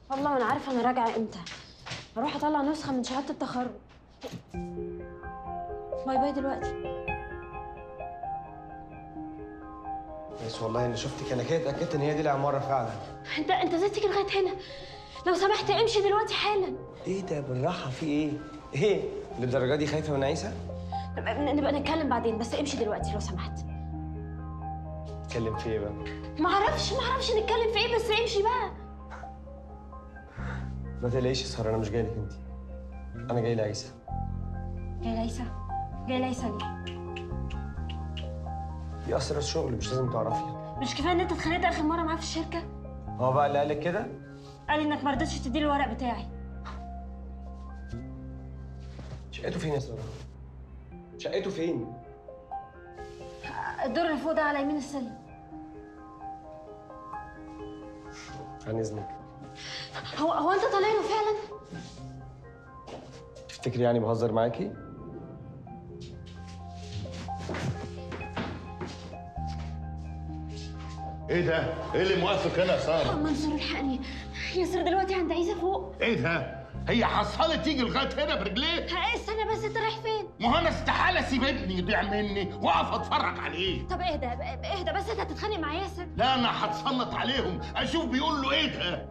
والله ما انا عارفه انا راجعه امتى اروح اطلع نسخه من شهاده التخرج باي باي دلوقتي بس والله اني شفتك انا كده اتاكدت ان هي دي العماره فعلا انت انت ازاي تيجي لغايه هنا لو سمحت امشي دلوقتي حالا ايه ده بالراحه في ايه ايه للدرجه دي خايفه من عيسى نبقى نبقى نتكلم بعدين بس امشي دلوقتي لو سمحت اتكلم في ايه بقى ما اعرفش ما اعرفش نتكلم في ايه بس امشي بقى ما تقلقيش يا ساره انا مش جاي لك انت انا جاي لعيسى جاي ليسى جاي ليسى ليه دي اسرار الشغل مش لازم تعرفيها مش كفايه ان انت اتخانقت اخر مره معاه في الشركه هو بقى اللي قال لك كده قال انك ما رضيتش تديله الورق بتاعي شقته فين يا ساره شقته فين الدور اللي فوق ده على يمين السلم عن اذنك هو هو انت طالع له فعلا تفتكري يعني بهزر معاكي ايه ده؟ ايه اللي موقفك هنا يا ساره؟ منصور الحقني ياسر دلوقتي عند عيسى فوق ايه ده؟ هي حصلت تيجي لغايه هنا برجليه؟ ها، استنى بس انت رايح فين ما هو انا استحاله اسيب ابني يضيع مني واقف اتفرج عليه. طب اهدى اهدى بس انت هتتخانق مع ياسر لا انا هتسلط عليهم اشوف بيقول له ايه ده؟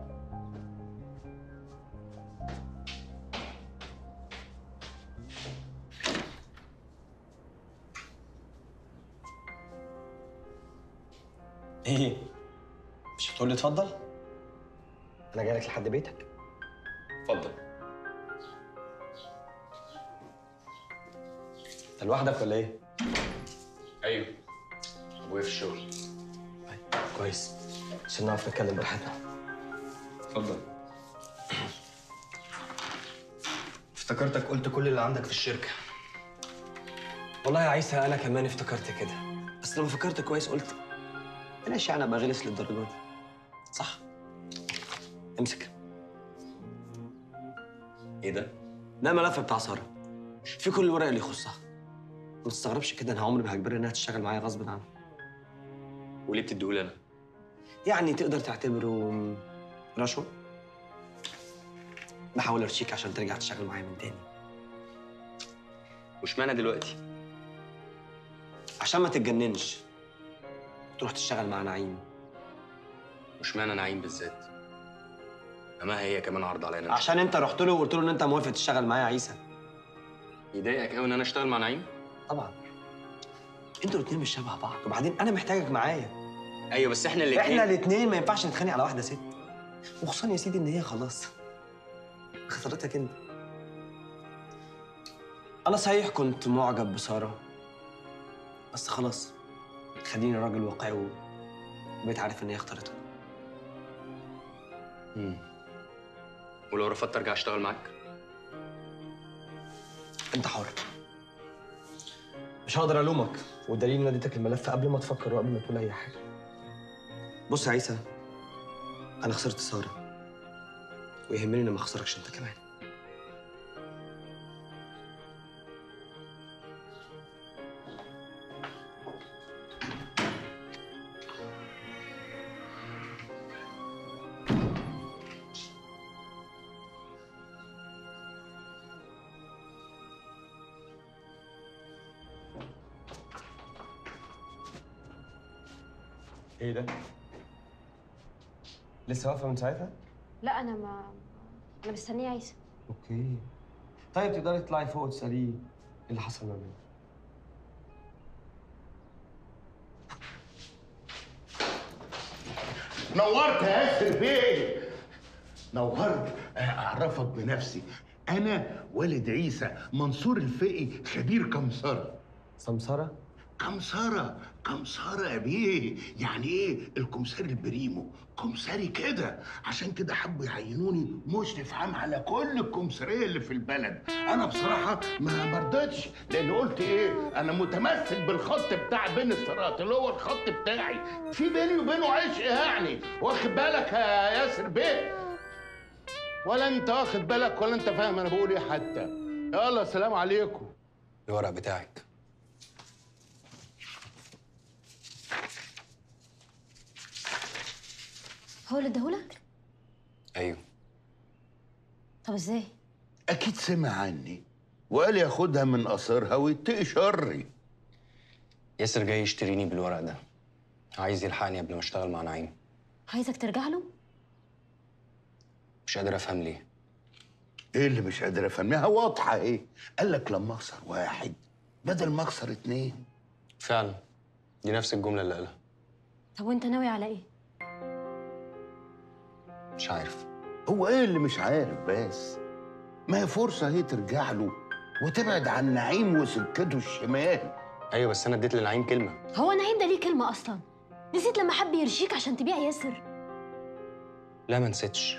ايه مش هتقول لي اتفضل انا جاي لك لحد بيتك اتفضل انت لوحدك ولا ايه ايوه ابويا في الشغل طيب كويس عشان نعرف نتكلم براحتنا اتفضل افتكرتك قلت كل اللي عندك في الشركه والله يا عيسى انا كمان افتكرت كده بس لما فكرت كويس قلت بلاش يعني ابقى غلس للدرجه دي صح امسك ايه ده؟ ده الملف بتاع ساره في كل الورق اللي يخصها ما تستغربش كده انا عمري ما هجبرها انها تشتغل معايا غصب عنها وليه بتديهولي انا؟ يعني تقدر تعتبره رشوه بحاول ارشيك عشان ترجع تشتغل معايا من تاني واشمعنى دلوقتي؟ عشان ما تتجننش تروح تشتغل مع نعيم واشمعنى نعيم بالذات؟ اما هي كمان عرض عليا انا عشان انت رحت له وقلت له ان انت موافق تشتغل معايا يا عيسى يضايقك قوي ان انا اشتغل مع نعيم؟ طبعا انتوا الاثنين مش شبه بعض وبعدين انا محتاجك معايا ايوه بس احنا الاثنين احنا الاثنين ما ينفعش نتخانق على واحده ست وخصوصا يا سيدي ان هي خلاص خسرتك انت انا صحيح كنت معجب بساره بس خلاص خليني راجل واقعي و- وبقيت عارف ان هي اختارته مم. ولو رفضت ارجع اشتغل معاك؟ انت حر مش هقدر الومك والدليل ان اديتك الملف قبل ما تفكر وقبل ما تقول اي حاجه بص يا عيسى انا خسرت ساره ويهمني ان ما اخسركش انت كمان ايه ده؟ لسه واقفه من ساعتها؟ لا انا ما انا مستنيه عيسى اوكي طيب تقدري تطلعي فوق وتساليه ايه اللي حصل ما بينكم نورت يا ياسر بيه نورت اعرفك بنفسي انا والد عيسى منصور الفقي خبير كمثرى سمسره كمثرى كمثرى يا بيه يعني ايه الكمثري البريمو كمثري كده عشان كده حبوا يعينوني مشرف عام على كل الكمثريه اللي في البلد انا بصراحه ما مرضتش لان قلت ايه انا متمسك بالخط بتاع بين الصراط اللي هو الخط بتاعي في بيني وبينه عشق يعني واخد بالك يا ياسر بيه ولا انت واخد بالك ولا انت فاهم انا بقول ايه حتى يلا السلام عليكم الورق بتاعك هو اللي اداهولك ايوه طب ازاي اكيد سمع عني وقال ياخدها من قصرها ويتقي شري ياسر جاي يشتريني بالورق ده عايز يلحقني قبل ما اشتغل مع نعيم عايزك ترجع له مش قادر افهم ليه ايه اللي مش قادر افهمها واضحه ايه قال لك لما اخسر واحد بدل ما اخسر اتنين فعلا دي نفس الجمله اللي قالها طب وانت ناوي على ايه مش عارف هو ايه اللي مش عارف بس ما هي فرصه هي ترجع له وتبعد عن نعيم وسكته الشمال ايوه بس انا اديت لنعيم كلمه هو نعيم ده ليه كلمه اصلا نسيت لما حب يرشيك عشان تبيع ياسر لا ما نسيتش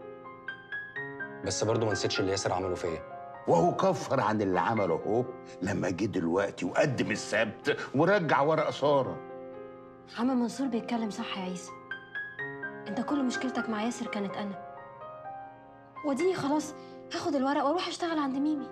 بس برضه ما نسيتش اللي ياسر عمله فيا وهو كفر عن اللي عمله اهو لما جه دلوقتي وقدم السبت ورجع ورق ساره عم منصور بيتكلم صح يا عيسى انت كل مشكلتك مع ياسر كانت انا وديني خلاص هاخد الورق واروح اشتغل عند ميمي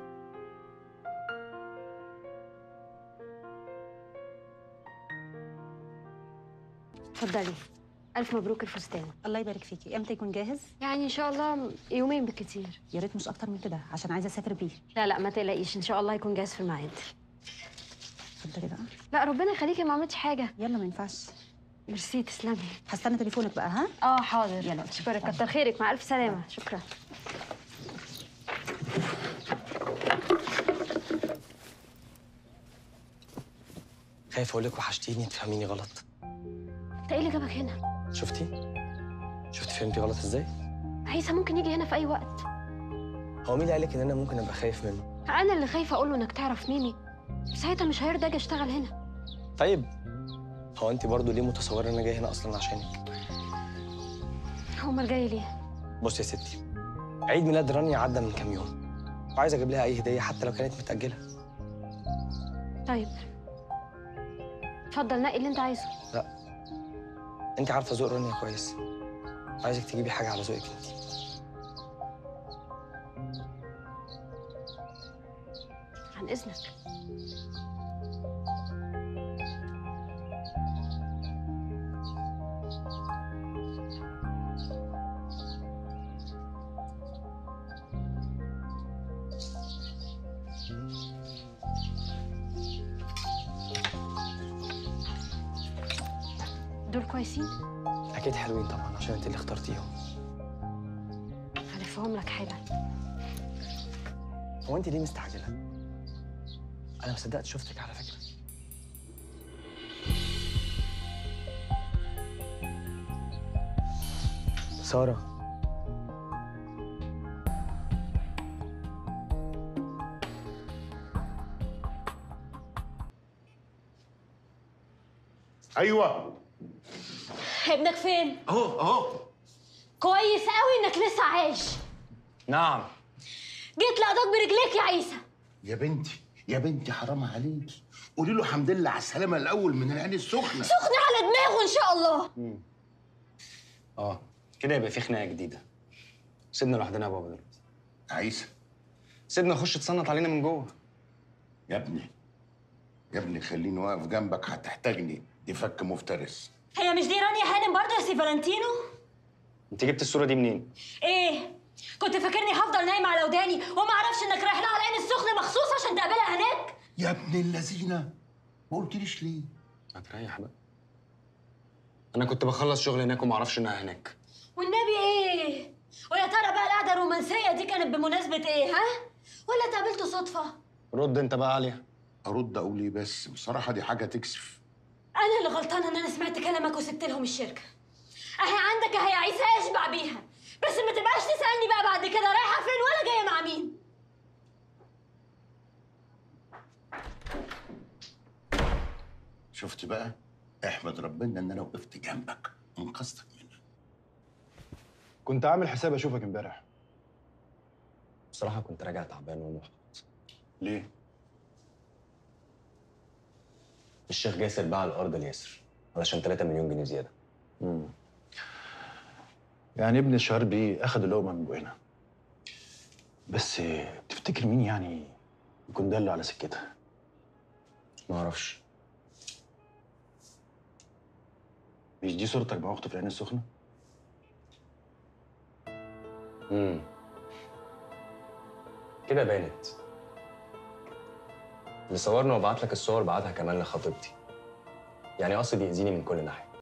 اتفضلي الف مبروك الفستان الله يبارك فيكي امتى يكون جاهز يعني ان شاء الله يومين بالكتير يا ريت مش اكتر من كده عشان عايزه اسافر بيه لا لا ما تقلقيش ان شاء الله يكون جاهز في الميعاد اتفضلي بقى لا ربنا يخليكي ما عملتش حاجه يلا ما ينفعش ميرسي تسلمي هستنى تليفونك بقى ها اه حاضر يلا. اشكرك كتر خيرك مع الف سلامه شكرا خايف اقول لك وحشتيني تفهميني غلط انت ايه اللي جابك هنا شفتي شفتي فهمتي غلط ازاي عيسى ممكن يجي هنا في اي وقت هو مين اللي قالك ان انا ممكن ابقى خايف منه انا اللي خايفه اقول له انك تعرف ميمي ساعتها مش هيرضى اجي اشتغل هنا طيب هو انت برضو ليه متصوره ان انا جاي هنا اصلا عشانك هو امال جاي ليه بص يا ستي عيد ميلاد رانيا عدى من كام يوم وعايز اجيب لها اي هديه حتى لو كانت متاجله طيب اتفضل نقي اللي انت عايزه انت عارفه ذوق رانيا كويس عايزك تجيبي حاجه على ذوقك انت عن اذنك دول كويسين اكيد حلوين طبعا عشان انت اللي اخترتيهم هلفهم لك حالا هو انت ليه مستعجله انا ما صدقت شفتك على فكره ساره ايوه ابنك فين اهو اهو كويس قوي انك لسه عايش نعم جيت لقضاك برجليك يا عيسى يا بنتي يا بنتي حرام عليكي قولي له الحمد لله على السلامه الاول من العين السخنه سخن على دماغه ان شاء الله اه كده يبقى في خناقه جديده سيبنا لوحدنا يا بابا دلوقتي عيسى سيبنا نخش تصنط علينا من جوه يا ابني يا ابني خليني واقف جنبك هتحتاجني دي فك مفترس هي مش دي رانيا هانم برضه يا سي فالنتينو انت جبت الصوره دي منين ايه كنت فاكرني هفضل نايمه على وداني وما اعرفش انك رايح لها على العين السخنه مخصوص عشان تقابلها هناك يا ابن اللذينه ما قلتليش ليه هتريح بقى انا كنت بخلص شغل هناك وما اعرفش انها هناك والنبي ايه ويا ترى بقى القعده الرومانسيه دي كانت بمناسبه ايه ها ولا اتقابلتوا صدفه رد انت بقى عليها ارد اقول ايه بس بصراحه دي حاجه تكسف انا اللي غلطانه ان انا سمعت كلامك وسبت لهم الشركه اهي عندك اهي عيسى اشبع بيها بس ما تبقاش تسالني بقى بعد كده رايحه فين ولا جايه مع مين شفت بقى احمد ربنا ان انا وقفت جنبك انقذتك منها كنت عامل حساب اشوفك امبارح بصراحه كنت راجع تعبان ومحبط ليه الشيخ جاسر باع الارض لياسر علشان 3 مليون جنيه زياده يعني ابن الشربي اخد اللقمه من بوقنا بس تفتكر مين يعني يكون دل على سكتها ما اعرفش مش دي صورتك مع اخته في العين السخنه امم كده بانت اللي صورني وبعت لك الصور بعتها كمان لخطيبتي يعني قصد يأذيني من كل ناحيه